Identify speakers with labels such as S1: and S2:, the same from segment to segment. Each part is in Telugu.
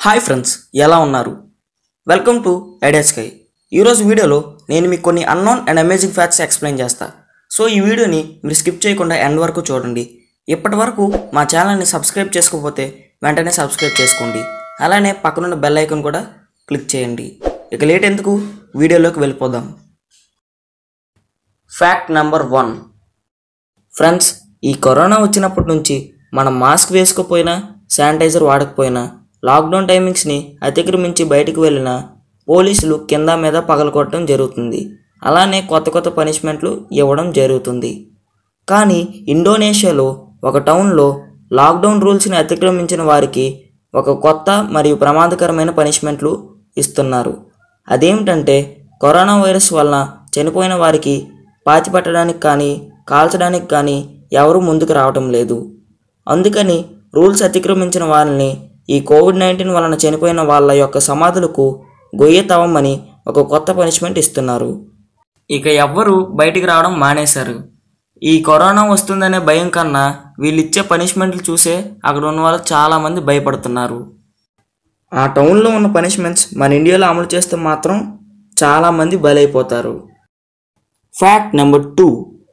S1: హాయ్ ఫ్రెండ్స్ ఎలా ఉన్నారు వెల్కమ్ టు ఐడియా స్కై ఈరోజు వీడియోలో నేను మీకు కొన్ని unknown and amazing facts explain చేస్తా సో ఈ వీడియోని మీరు స్కిప్ చేయకుండా ఎండ్ వరకు చూడండి ఇప్పటి వరకు మా ఛానల్ని సబ్స్క్రైబ్ చేసుకోకపోతే వెంటనే సబ్స్క్రైబ్ చేసుకోండి అలానే పక్కనున్న బెల్ ఐకాన్ కూడా క్లిక్ చేయండి ఇక లేట్ ఎందుకు వీడియోలోకి వెళ్ళిపోదాం ఫ్యాక్ట్ నెంబర్ వన్ ఫ్రెండ్స్ ఈ కరోనా వచ్చినప్పటి నుంచి మనం మాస్క్ వేసుకోపోయినా శానిటైజర్ వాడకపోయినా లాక్డౌన్ టైమింగ్స్ని అతిక్రమించి బయటకు వెళ్ళిన పోలీసులు కింద మీద పగలకొట్టడం జరుగుతుంది అలానే కొత్త కొత్త పనిష్మెంట్లు ఇవ్వడం జరుగుతుంది కానీ ఇండోనేషియాలో ఒక టౌన్లో లాక్డౌన్ రూల్స్ని అతిక్రమించిన వారికి ఒక కొత్త మరియు ప్రమాదకరమైన పనిష్మెంట్లు ఇస్తున్నారు అదేమిటంటే కరోనా వైరస్ వలన చనిపోయిన వారికి పాతిపెట్టడానికి కానీ కాల్చడానికి కానీ ఎవరూ ముందుకు రావటం లేదు అందుకని రూల్స్ అతిక్రమించిన వారిని ఈ కోవిడ్ నైన్టీన్ వలన చనిపోయిన వాళ్ళ యొక్క సమాధులకు గొయ్య తవ్వమని ఒక కొత్త పనిష్మెంట్ ఇస్తున్నారు ఇక ఎవ్వరు బయటికి రావడం మానేశారు ఈ కరోనా వస్తుందనే భయం కన్నా వీళ్ళు ఇచ్చే పనిష్మెంట్లు చూసే అక్కడ ఉన్న వాళ్ళు చాలామంది భయపడుతున్నారు ఆ టౌన్లో ఉన్న పనిష్మెంట్స్ మన ఇండియాలో అమలు చేస్తే మాత్రం చాలామంది బలైపోతారు ఫ్యాక్ట్ నెంబర్ టూ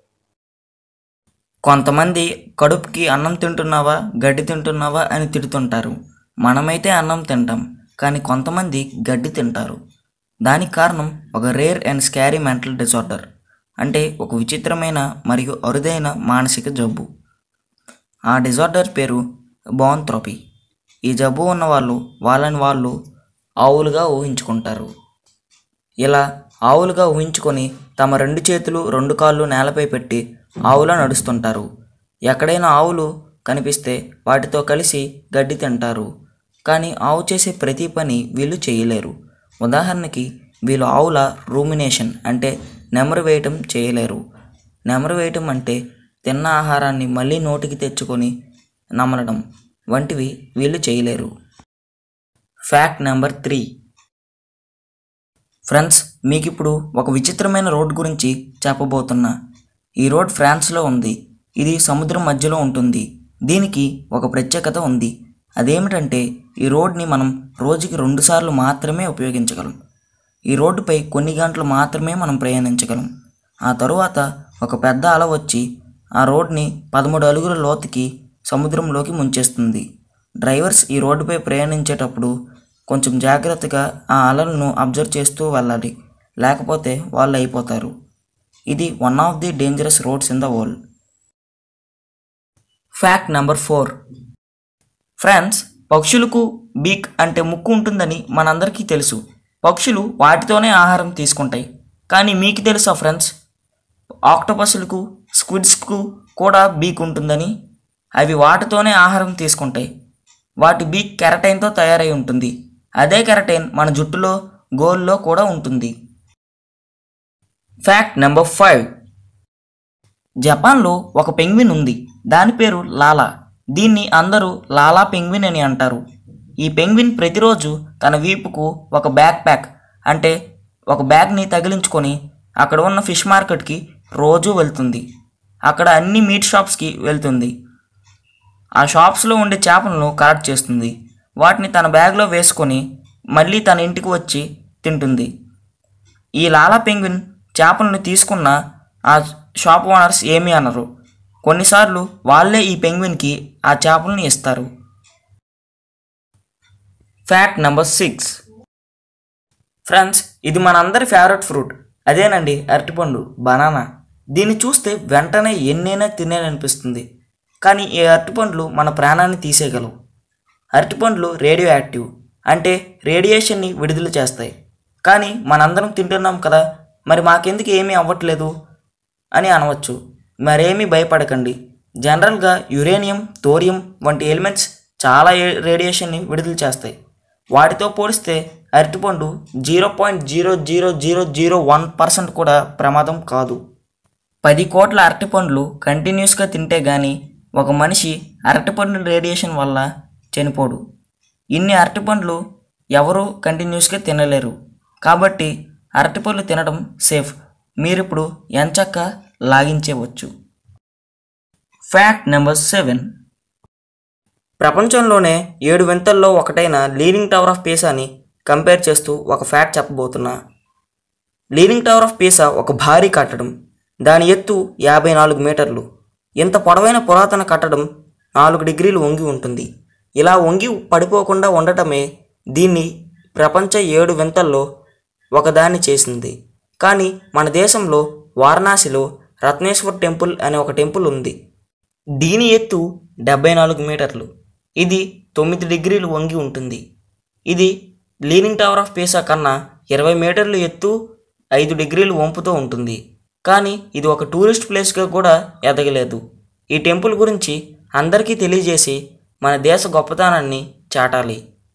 S1: కొంతమంది కడుపుకి అన్నం తింటున్నావా గడ్డి తింటున్నావా అని తిడుతుంటారు మనమైతే అన్నం తింటాం కానీ కొంతమంది గడ్డి తింటారు దానికి కారణం ఒక rare and scary mental disorder అంటే ఒక విచిత్రమైన మరియు అరుదైన మానసిక జబ్బు ఆ డిజార్డర్ పేరు బాన్థ్రోపీ ఈ జబ్బు ఉన్న వాళ్ళు వాళ్ళని వాళ్ళు ఆవులుగా ఊహించుకుంటారు ఇలా ఆవులుగా ఊహించుకొని తమ రెండు చేతులు రెండు కాళ్ళు నేలపై పెట్టి ఆవులా నడుస్తుంటారు ఎక్కడైనా ఆవులు కనిపిస్తే వాటితో కలిసి గడ్డి తింటారు కానీ ఆవు చేసే ప్రతి పని వీళ్ళు చేయలేరు ఉదాహరణకి వీళ్ళు ఆవుల రూమినేషన్ అంటే నెమరు వేయటం చేయలేరు నెమరు వేయటం అంటే తిన్న ఆహారాన్ని మళ్ళీ నోటికి తెచ్చుకొని నమలడం వంటివి వీళ్ళు చేయలేరు ఫ్యాక్ట్ నెంబర్ త్రీ ఫ్రెండ్స్ మీకు ఇప్పుడు ఒక విచిత్రమైన రోడ్ గురించి చెప్పబోతున్నా ఈ రోడ్ ఫ్రాన్స్లో ఉంది ఇది సముద్రం మధ్యలో ఉంటుంది దీనికి ఒక ప్రత్యేకత ఉంది అదేమిటంటే ఈ రోడ్ని మనం రోజుకి రెండుసార్లు మాత్రమే ఉపయోగించగలం ఈ రోడ్డుపై కొన్ని గంటలు మాత్రమే మనం ప్రయాణించగలం ఆ తరువాత ఒక పెద్ద అల వచ్చి ఆ రోడ్ని పదమూడు అడుగుల లోతుకి సముద్రంలోకి ముంచేస్తుంది డ్రైవర్స్ ఈ రోడ్డుపై ప్రయాణించేటప్పుడు కొంచెం జాగ్రత్తగా ఆ అలలను అబ్జర్వ్ చేస్తూ వెళ్ళాలి లేకపోతే వాళ్ళు అయిపోతారు ఇది one of the dangerous roads in the world fact number four friends పక్షులకు బీక్ అంటే ముక్కు ఉంటుందని మనందరికీ తెలుసు పక్షులు వాటితోనే ఆహారం తీసుకుంటాయి కానీ మీకు తెలుసా ఫ్రెండ్స్ ఆక్టోపస్లకు స్క్విడ్స్కు కూడా బీక్ ఉంటుందని అవి వాటితోనే ఆహారం తీసుకుంటాయి వాటి బీక్ కెరటైన్తో తయారై ఉంటుంది అదే కెరటైన్ మన జుట్టులో గోల్లో కూడా ఉంటుంది ఫ్యాక్ట్ నెంబర్ ఫైవ్ జపాన్లో ఒక పెంగ్విన్ ఉంది దాని పేరు లాలా దీన్ని అందరూ లాలా పెంగ్విన్ అని అంటారు ఈ పెంగ్విన్ ప్రతిరోజు తన వీపుకు ఒక బ్యాక్ ప్యాక్ అంటే ఒక బ్యాగ్ని తగిలించుకొని అక్కడ ఉన్న ఫిష్ మార్కెట్కి రోజూ వెళ్తుంది అక్కడ అన్ని మీట్ షాప్స్కి వెళ్తుంది ఆ షాప్స్లో ఉండే చేపలను కలెక్ట్ చేస్తుంది వాటిని తన బ్యాగ్లో వేసుకొని మళ్ళీ తన ఇంటికి వచ్చి తింటుంది ఈ లాలా పెంగ్విన్ చేపలను తీసుకున్న ఆ షాప్ ఓనర్స్ ఏమీ అనరు కొన్నిసార్లు వాళ్ళే ఈ పెంగ్విన్కి ఆ చేపలను ఇస్తారు ఫ్యాక్ట్ నెంబర్ సిక్స్ ఫ్రెండ్స్ ఇది మనందరి ఫేవరెట్ ఫ్రూట్ అదేనండి అరటిపండు బనానా దీన్ని చూస్తే వెంటనే ఎన్నైనా తినేయాలనిపిస్తుంది కానీ ఈ అరటిపండ్లు మన ప్రాణాన్ని తీసేయగలవు అరటిపండ్లు రేడియో యాక్టివ్ అంటే రేడియేషన్ని విడుదల చేస్తాయి కానీ మనందరం తింటున్నాం కదా మరి మాకెందుకు ఏమీ అవ్వట్లేదు అని అనవచ్చు మరేమీ భయపడకండి జనరల్గా యురేనియం థోరియం వంటి ఎలిమెంట్స్ చాలా ఏ- రేడియేషన్ని విడుదల చేస్తాయి వాటితో పోలిస్తే అరటిపండు zero point zero zero zero zero one percent కూడా ప్రమాదం కాదు పది కోట్ల అరటిపండ్లు కంటిన్యూస్గా తింటే గాని ఒక మనిషి అరటిపండు రేడియేషన్ వల్ల చనిపోడు ఇన్ని అరటిపండ్లు ఎవరూ కంటిన్యూస్గా తినలేరు కాబట్టి అరటిపండ్లు తినడం సేఫ్ మీరిప్పుడు ఎంచక్క లాగించేవచ్చు ఫ్యాక్ట్ నెంబర్ సెవెన్ ప్రపంచంలోనే ఏడు వింతల్లో ఒకటైన లీనింగ్ టవర్ ఆఫ్ పీసాని కంపేర్ చేస్తూ ఒక ఫ్యాక్ట్ చెప్పబోతున్నా లీనింగ్ టవర్ ఆఫ్ పీసా ఒక భారీ కట్టడం దాని ఎత్తు యాభై నాలుగు మీటర్లు ఇంత పొడవైన పురాతన కట్టడం నాలుగు డిగ్రీలు వంగి ఉంటుంది ఇలా వంగి పడిపోకుండా ఉండటమే దీన్ని ప్రపంచ ఏడు వింతల్లో ఒకదాన్ని చేసింది కానీ మన దేశంలో వారణాసిలో రత్నేశ్వర్ టెంపుల్ అనే ఒక టెంపుల్ ఉంది దీని ఎత్తు డెబ్బై నాలుగు మీటర్లు ఇది తొమ్మిది డిగ్రీలు వంగి ఉంటుంది ఇది లీనింగ్ టవర్ ఆఫ్ పీసా కన్నా ఇరవై మీటర్లు ఎత్తు ఐదు డిగ్రీలు వంపుతో ఉంటుంది కానీ ఇది ఒక టూరిస్ట్ ప్లేస్గా కూడా ఎదగలేదు ఈ టెంపుల్ గురించి అందరికీ తెలియజేసి మన దేశ గొప్పతనాన్ని చాటాలి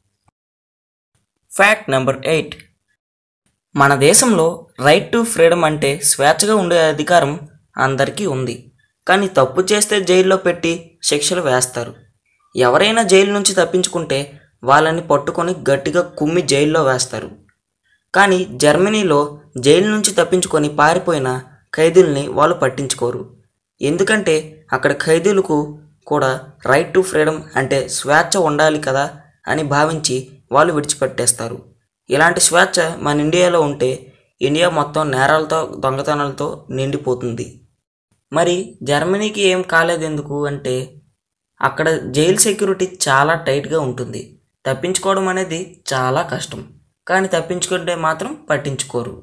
S1: ఫ్యాక్ట్ నెంబర్ ఎయిట్ మన దేశంలో రైట్ టు ఫ్రీడమ్ అంటే స్వేచ్ఛగా ఉండే అధికారం అందరికీ ఉంది కానీ తప్పు చేస్తే జైల్లో పెట్టి శిక్షలు వేస్తారు ఎవరైనా జైలు నుంచి తప్పించుకుంటే వాళ్ళని పట్టుకొని గట్టిగా కుమ్మి జైల్లో వేస్తారు కానీ జర్మనీలో జైలు నుంచి తప్పించుకొని పారిపోయిన ఖైదీల్ని వాళ్ళు పట్టించుకోరు ఎందుకంటే అక్కడ ఖైదీలకు కూడా రైట్ టు ఫ్రీడమ్ అంటే స్వేచ్ఛ ఉండాలి కదా అని భావించి వాళ్ళు విడిచిపెట్టేస్తారు ఇలాంటి స్వేచ్ఛ మన ఇండియాలో ఉంటే ఇండియా మొత్తం నేరాలతో దొంగతనాలతో నిండిపోతుంది మరి జర్మనీకి ఏం కాలేదు ఎందుకు అంటే అక్కడ జైలు సెక్యూరిటీ చాలా టైట్గా ఉంటుంది తప్పించుకోవడం అనేది చాలా కష్టం కానీ తప్పించుకుంటే మాత్రం పట్టించుకోరు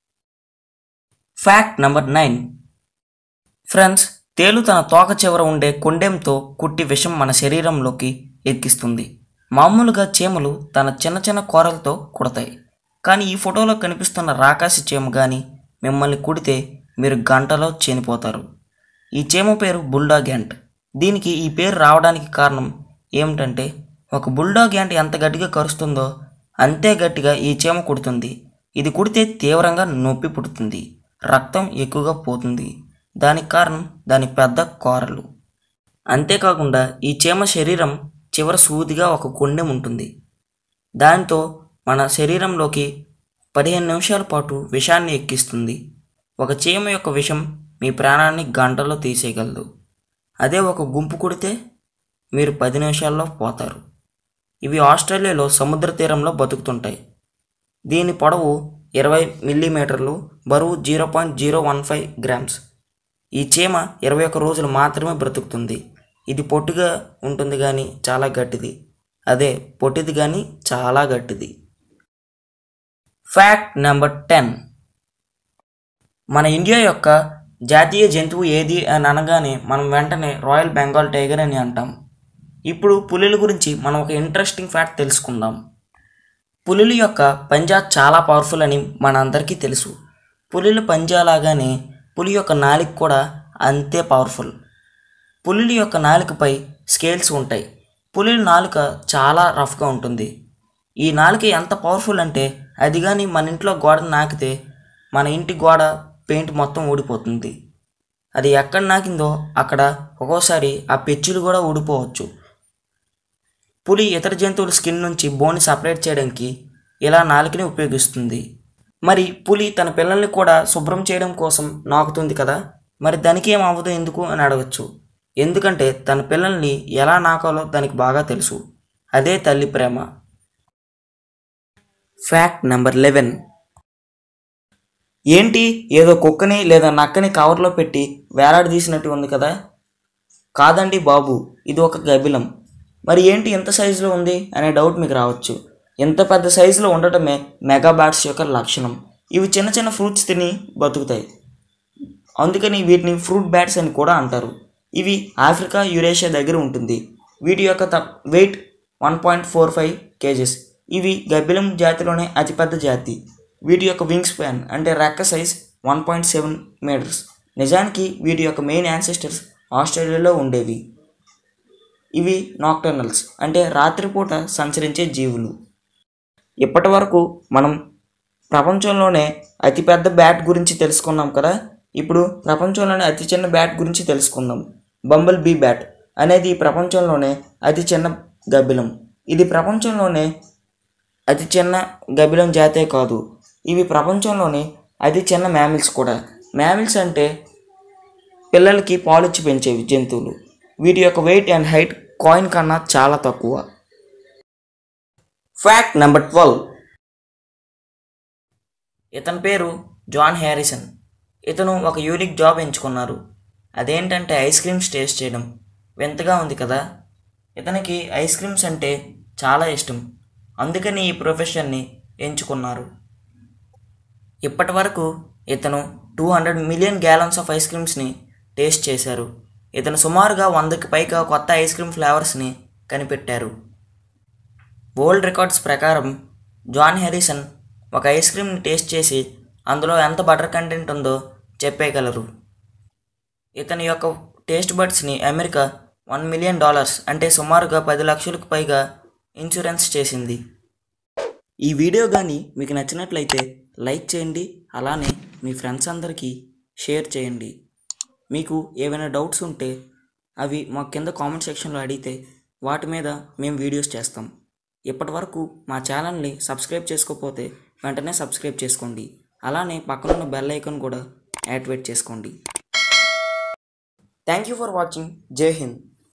S1: ఫ్యాక్ట్ నెంబర్ నైన్ ఫ్రెండ్స్ తేలు తన తోక చివర ఉండే కొండెంతో కుట్టి విషం మన శరీరంలోకి ఎక్కిస్తుంది మామూలుగా చీమలు తన చిన్న చిన్న కూరలతో కుడతాయి కానీ ఈ ఫోటోలో కనిపిస్తున్న రాకాసి చీమ కానీ మిమ్మల్ని కుడితే మీరు గంటలో చనిపోతారు ఈ చీమ పేరు బుల్డాగ్ యాంట్ దీనికి ఈ పేరు రావడానికి కారణం ఏమిటంటే ఒక బుల్డాగ్ యాంట్ ఎంత గట్టిగా కరుస్తుందో అంతే గట్టిగా ఈ చీమ కుడుతుంది ఇది కుడితే తీవ్రంగా నొప్పి పుడుతుంది రక్తం ఎక్కువగా పోతుంది దానికి కారణం దాని పెద్ద కోరలు అంతేకాకుండా ఈ చీమ శరీరం చివర సూదిగా ఒక కొండెం ఉంటుంది దాంతో మన శరీరంలోకి పదిహేను నిమిషాల పాటు విషాన్ని ఎక్కిస్తుంది ఒక చీమ యొక్క విషం మీ ప్రాణాన్ని గంటలో తీసేయగలదు అదే ఒక గుంపు కుడితే మీరు పది నిమిషాల్లో పోతారు ఇవి ఆస్ట్రేలియాలో సముద్ర తీరంలో బతుకుతుంటాయి దీని పొడవు ఇరవై మిల్లీమీటర్లు బరువు zero point zero one five grams ఈ చీమ ఇరవై ఒక్క రోజులు మాత్రమే బ్రతుకుతుంది ఇది పొట్టిగా ఉంటుంది కానీ చాలా గట్టిది అదే పొట్టిది కానీ చాలా గట్టిది ఫ్యాక్ట్ నెంబర్ టెన్ మన ఇండియా యొక్క జాతీయ జంతువు ఏది అని అనగానే మనం వెంటనే రాయల్ బెంగాల్ టైగర్ అని అంటాం ఇప్పుడు పులుల గురించి మనం ఒక ఇంట్రెస్టింగ్ ఫ్యాక్ట్ తెలుసుకుందాం పులుల యొక్క పంజా చాలా పవర్ఫుల్ అని మనందరికీ తెలుసు పులుల పంజా లాగానే పులి యొక్క నాలిక కూడా అంతే పవర్ఫుల్ పులుల యొక్క నాలుకపై స్కేల్స్ ఉంటాయి పులుల నాలుక చాలా రఫ్గా ఉంటుంది ఈ నాలుక ఎంత పవర్ఫుల్ అంటే అది కానీ మన ఇంట్లో గోడ నాకితే మన ఇంటి గోడ పెయింట్ మొత్తం ఊడిపోతుంది అది ఎక్కడ నాకిందో అక్కడ ఒక్కోసారి ఆ పెచ్చులు కూడా ఊడిపోవచ్చు పులి ఇతర జంతువుల స్కిన్ నుంచి బోన్ సపరేట్ చేయడానికి ఇలా నాలుకని ఉపయోగిస్తుంది మరి పులి తన పిల్లల్ని కూడా శుభ్రం చేయడం కోసం నాకుతుంది కదా మరి దానికి ఏం అవ్వదు ఎందుకు అని అడగచ్చు ఎందుకంటే తన పిల్లల్ని ఎలా నాకాలో దానికి బాగా తెలుసు అదే తల్లి ప్రేమ ఫ్యాక్ట్ నెంబర్ లెవెన్ ఏంటి ఏదో కుక్కని లేదా నక్కని కవర్లో పెట్టి వేలాడదీసినట్టు ఉంది కదా కాదండి బాబు ఇది ఒక గబిలం మరి ఏంటి ఎంత సైజులో ఉంది అనే డౌట్ మీకు రావచ్చు ఇంత పెద్ద సైజులో ఉండటమే మెగాబాట్స్ యొక్క లక్షణం ఇవి చిన్న చిన్న ఫ్రూట్స్ తిని బతుకుతాయి అందుకని వీటిని ఫ్రూట్ బ్యాట్స్ అని కూడా అంటారు ఇవి ఆఫ్రికా యురేషియా దగ్గర ఉంటుంది వీటి యొక్క the weight one point four five kgs ఇవి గబ్బిలం జాతిలోనే అతిపెద్ద జాతి వీటి యొక్క వింగ్ స్పాన్ అంటే రెక్క size one point seven metres నిజానికి వీటి యొక్క మెయిన్ యాన్సెస్టర్స్ ఆస్ట్రేలియాలో ఉండేవి ఇవి నాక్టర్నల్స్ అంటే రాత్రిపూట సంచరించే జీవులు ఇప్పటి వరకు మనం ప్రపంచంలోనే అతిపెద్ద బ్యాట్ గురించి తెలుసుకున్నాం కదా ఇప్పుడు ప్రపంచంలోనే అతి చిన్న బ్యాట్ గురించి తెలుసుకుందాం బంబల్ బీ బ్యాట్ అనేది ఈ ప్రపంచంలోనే అతి చిన్న గబ్బిలం ఇది ప్రపంచంలోనే అతి చిన్న గబ్బిలం జాతే కాదు ఇవి ప్రపంచంలోనే అతి చిన్న మ్యామిల్స్ కూడా మ్యామిల్స్ అంటే పిల్లలకి పాలిచ్చి పెంచేవి జంతువులు వీటి యొక్క వెయిట్ అండ్ హైట్ కాయిన్ కన్నా చాలా తక్కువ ఫ్యాక్ట్ నెంబర్ ట్వెల్వ్ ఇతని పేరు జాన్ హ్యారిసన్ ఇతను ఒక యూనిక్ జాబ్ ఎంచుకున్నారు అదేంటంటే ఐస్ క్రీమ్స్ టేస్ట్ చేయడం వింతగా ఉంది కదా ఇతనికి ఐస్ క్రీమ్స్ అంటే చాలా ఇష్టం అందుకని ఈ ప్రొఫెషన్ని ఎంచుకున్నారు ఇప్పటి వరకు ఇతను two hundred million gallons of ice క్రీమ్స్ని టేస్ట్ చేశారు ఇతను సుమారుగా వందకి పైగా కొత్త ఐస్ క్రీమ్ ఫ్లేవర్స్ని కనిపెట్టారు వరల్డ్ రికార్డ్స్ ప్రకారం జాన్ హ్యారిసన్ ఒక ఐస్ క్రీమ్ని టేస్ట్ చేసి అందులో ఎంత బటర్ కంటెంట్ ఉందో చెప్పేయగలరు ఇతని యొక్క టేస్ట్ బడ్స్ని అమెరికా వన్ మిలియన్ డాలర్స్ అంటే సుమారుగా పది లక్షలకు పైగా ఇన్సూరెన్స్ చేసింది ఈ వీడియో కానీ మీకు నచ్చినట్లయితే లైక్ చేయండి అలానే మీ ఫ్రెండ్స్ అందరికీ షేర్ చేయండి మీకు ఏవైనా డౌట్స్ ఉంటే అవి మా కింద కామెంట్ సెక్షన్లో అడిగితే వాటి మీద మేము వీడియోస్ చేస్తాం ఇప్పటి వరకు మా ఛానల్ని సబ్స్క్రైబ్ చేసుకోకపోతే వెంటనే సబ్స్క్రైబ్ చేసుకోండి అలానే పక్కనున్న బెల్ ఐకాన్ కూడా యాక్టివేట్ చేసుకోండి థ్యాంక్ యూ ఫర్ వాచింగ్ జై హింద్